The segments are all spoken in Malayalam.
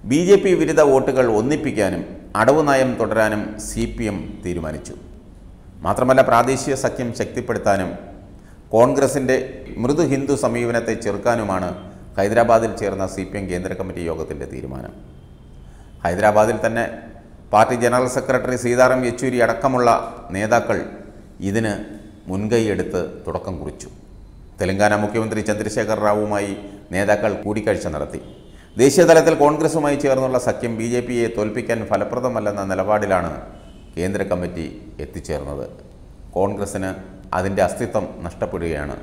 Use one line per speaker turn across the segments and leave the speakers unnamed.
ബി ജെ പി വിരുദ്ധ വോട്ടുകൾ ഒന്നിപ്പിക്കാനും അടവ് നയം തുടരാനും സി പി എം തീരുമാനിച്ചു മാത്രമല്ല പ്രാദേശിക സഖ്യം ശക്തിപ്പെടുത്താനും കോൺഗ്രസിൻ്റെ മൃദു ഹിന്ദു സമീപനത്തെ ചെറുക്കാനുമാണ് ഹൈദരാബാദിൽ ചേർന്ന സി പി എം കേന്ദ്ര കമ്മിറ്റി യോഗത്തിൻ്റെ തീരുമാനം ഹൈദരാബാദിൽ തന്നെ party general secretary Sitaram Yechury അടക്കമുള്ള നേതാക്കൾ ഇതിന് മുൻകൈയെടുത്ത് തുടക്കം കുറിച്ചു തെലങ്കാന മുഖ്യമന്ത്രി ചന്ദ്രശേഖർ റാവുമായി നേതാക്കൾ കൂടിക്കാഴ്ച നടത്തി ദേശീയതലത്തിൽ കോൺഗ്രസുമായി ചേർന്നുള്ള സഖ്യം ബി ജെ പിയെ തോൽപ്പിക്കാൻ ഫലപ്രദമല്ലെന്ന നിലപാടിലാണ് കേന്ദ്ര കമ്മിറ്റി എത്തിച്ചേർന്നത് കോൺഗ്രസിന് അതിൻ്റെ അസ്തിത്വം നഷ്ടപ്പെടുകയാണ്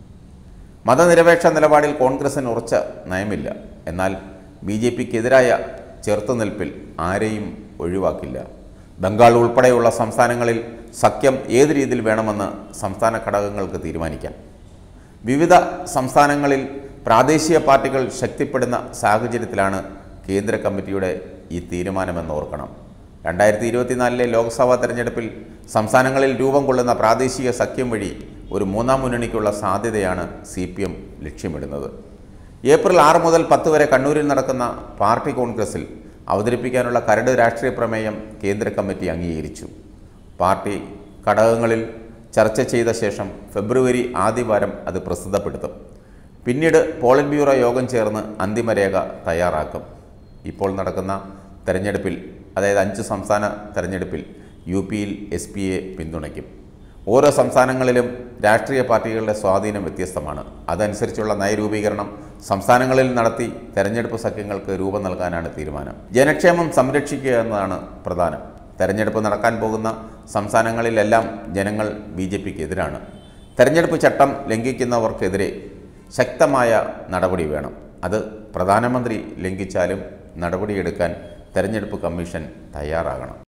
മതനിരപേക്ഷ നിലപാടിൽ കോൺഗ്രസിന് ഉറച്ച നയമില്ല എന്നാൽ ബി ജെ പിക്കെതിരായ ചെറുത്തുനിൽപ്പിൽ ആരെയും ഒഴിവാക്കില്ല ബംഗാൾ ഉൾപ്പെടെയുള്ള സംസ്ഥാനങ്ങളിൽ സഖ്യം ഏത് രീതിയിൽ വേണമെന്ന് സംസ്ഥാന ഘടകങ്ങൾക്ക് തീരുമാനിക്കാം വിവിധ സംസ്ഥാനങ്ങളിൽ പ്രാദേശിക പാർട്ടികൾ ശക്തിപ്പെടുന്ന സാഹചര്യത്തിലാണ് കേന്ദ്ര കമ്മിറ്റിയുടെ ഈ തീരുമാനമെന്ന് ഓർക്കണം രണ്ടായിരത്തി ഇരുപത്തിനാലിലെ ലോക്സഭാ തെരഞ്ഞെടുപ്പിൽ സംസ്ഥാനങ്ങളിൽ രൂപം കൊള്ളുന്ന പ്രാദേശിക സഖ്യം വഴി ഒരു മൂന്നാം മുന്നണിക്കുള്ള സാധ്യതയാണ് സി പി എം ലക്ഷ്യമിടുന്നത് ഏപ്രിൽ ആറ് മുതൽ പത്ത് വരെ കണ്ണൂരിൽ നടക്കുന്ന പാർട്ടി കോൺഗ്രസിൽ അവതരിപ്പിക്കാനുള്ള കരട് രാഷ്ട്രീയ പ്രമേയം കേന്ദ്ര കമ്മിറ്റി അംഗീകരിച്ചു പാർട്ടി ഘടകങ്ങളിൽ ചർച്ച ചെയ്ത ശേഷം ഫെബ്രുവരി ആദ്യവാരം അത് പ്രസിദ്ധപ്പെടുത്തും പിന്നീട് പോളിറ്റ് ബ്യൂറോ യോഗം ചേർന്ന് അന്തിമരേഖ തയ്യാറാക്കും ഇപ്പോൾ നടക്കുന്ന തെരഞ്ഞെടുപ്പിൽ അതായത് അഞ്ച് സംസ്ഥാന തെരഞ്ഞെടുപ്പിൽ യു പിയിൽ എസ് പി എ പിന്തുണയ്ക്കും ഓരോ സംസ്ഥാനങ്ങളിലും രാഷ്ട്രീയ പാർട്ടികളുടെ സ്വാധീനം വ്യത്യസ്തമാണ് അതനുസരിച്ചുള്ള നയരൂപീകരണം സംസ്ഥാനങ്ങളിൽ നടത്തി തെരഞ്ഞെടുപ്പ് സഖ്യങ്ങൾക്ക് രൂപം നൽകാനാണ് തീരുമാനം ജനക്ഷേമം സംരക്ഷിക്കുക എന്നതാണ് പ്രധാനം തെരഞ്ഞെടുപ്പ് നടക്കാൻ പോകുന്ന സംസ്ഥാനങ്ങളിലെല്ലാം ജനങ്ങൾ ബി ജെ പിക്ക് എതിരാണ് തെരഞ്ഞെടുപ്പ് ചട്ടം ലംഘിക്കുന്നവർക്കെതിരെ ശക്തമായ നടപടി വേണം അത് പ്രധാനമന്ത്രി ലംഘിച്ചാലും നടപടിയെടുക്കാൻ തെരഞ്ഞെടുപ്പ് കമ്മീഷൻ തയ്യാറാകണം